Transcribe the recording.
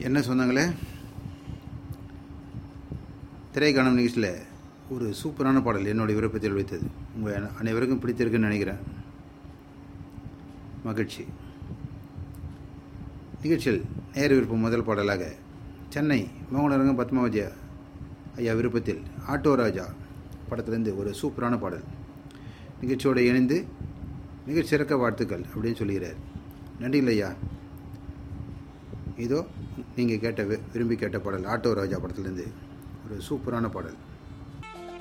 என்ன சொன்னாங்களே திரைக்காணும் நிகழ்ச்சியில் ஒரு சூப்பரான பாடல் என்னுடைய விருப்பத்தில் வைத்தது உங்கள் அனைவருக்கும் பிடித்திருக்குன்னு நினைக்கிறேன் மகிழ்ச்சி நிகழ்ச்சியில் நேர விருப்பம் முதல் பாடலாக சென்னை மோகனரங்கம் பத்மாவதியா ஐயா விருப்பத்தில் ஆட்டோ ராஜா படத்திலிருந்து ஒரு சூப்பரான பாடல் நிகழ்ச்சியோடு இணைந்து மிகச் சிறக்க வாழ்த்துக்கள் அப்படின்னு சொல்லுகிறார் நன்றிகள் ஐயா இதோ நீங்கள் கேட்ட வி- விரும்பி கேட்ட பாடல் ஆட்டோ ராஜா படத்திலிருந்து ஒரு சூப்பரான பாடல்